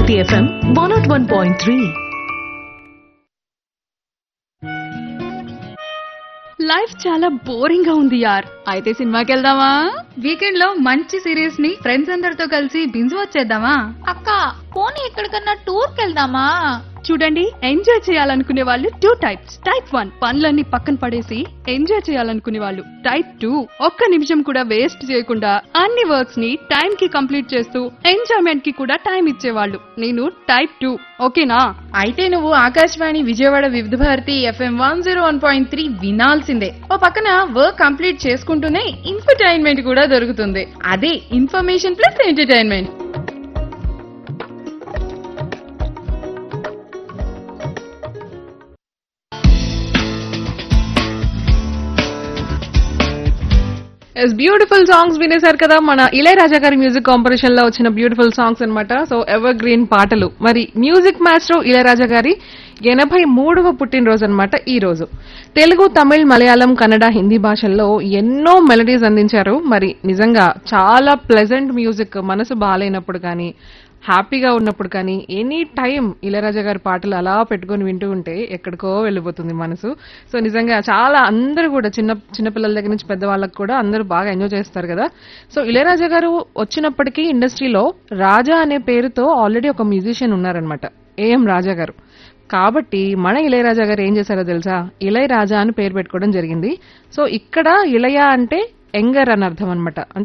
Bharati FM one not one point three life చాలా boring గా ఉంది యార్ అయితే సినిమాకి వెళ్దామా వీకెండ్ లో మంచి సిరీస్ ని ఫ్రెండ్స్ అందరితో కలిసి బింజ్ వచ్చేద్దామా అక్క పోనీ ఎక్కడికన్నా టూర్ కెళ్దామా చూడండి ఎంజాయ్ చేయాలనుకునే వాళ్ళు టూ టైప్స్ టైప్ వన్ పనులన్నీ పక్కన పడేసి ఎంజాయ్ చేయాలనుకునే వాళ్ళు టైప్ టూ ఒక్క నిమిషం కూడా వేస్ట్ చేయకుండా అన్ని వర్క్స్ ని టైం కి కంప్లీట్ చేస్తూ ఎంజాయ్మెంట్ కి కూడా టైం ఇచ్చేవాళ్ళు నేను టైప్ టూ ఓకేనా అయితే నువ్వు Akashvani Vijayawada Vividh Bharati FM one zero one point three వినాల్సిందే ఓ పక్కన వర్క్ కంప్లీట్ చేసుకుంటూనే ఇన్ఫర్టైన్మెంట్ కూడా దొరుకుతుంది అదే information plus entertainment yes beautiful songs వినేశారు కదా మన ఇళయరాజా గారి మ్యూజిక్ కాంపిటీషన్ లో వచ్చిన బ్యూటిఫుల్ సాంగ్స్ అన్నమాట సో ఎవర్ గ్రీన్ పాటలు మరి మ్యూజిక్ మాస్టర్ ఇళయరాజా గారి ఎనభై మూడవ పుట్టినరోజు అనమాట ఈ రోజు తెలుగు తమిళ్ మలయాళం కన్నడ హిందీ భాషల్లో ఎన్నో మెలడీస్ అందించారు మరి నిజంగా చాలా ప్లెజెంట్ మ్యూజిక్ మనసు బాగాలేనప్పుడు కానీ హ్యాపీగా ఉన్నప్పుడు కానీ ఎనీ టైం ఇళయరాజా గారి పాటలు అలా పెట్టుకొని వింటూ ఉంటే ఎక్కడికో వెళ్ళిపోతుంది మనసు సో నిజంగా చాలా అందరూ కూడా చిన్న చిన్నపిల్లల దగ్గర నుంచి పెద్దవాళ్ళకి కూడా అందరూ బాగా ఎంజాయ్ చేస్తారు కదా సో ఇళయరాజా గారు వచ్చినప్పటికీ ఇండస్ట్రీలో రాజా అనే పేరుతో ఆల్రెడీ ఒక మ్యూజిషియన్ ఉన్నారనమాట ఏఎం రాజా గారు కాబట్టి మన ఇళయరాజా గారు ఏం చేశారో తెలుసా ఇళయరాజా అని పేరు పెట్టుకోవడం జరిగింది సో ఇక్కడ ఇళయ అంటే ఎంగర్ అని అర్థం అనమాట అంటే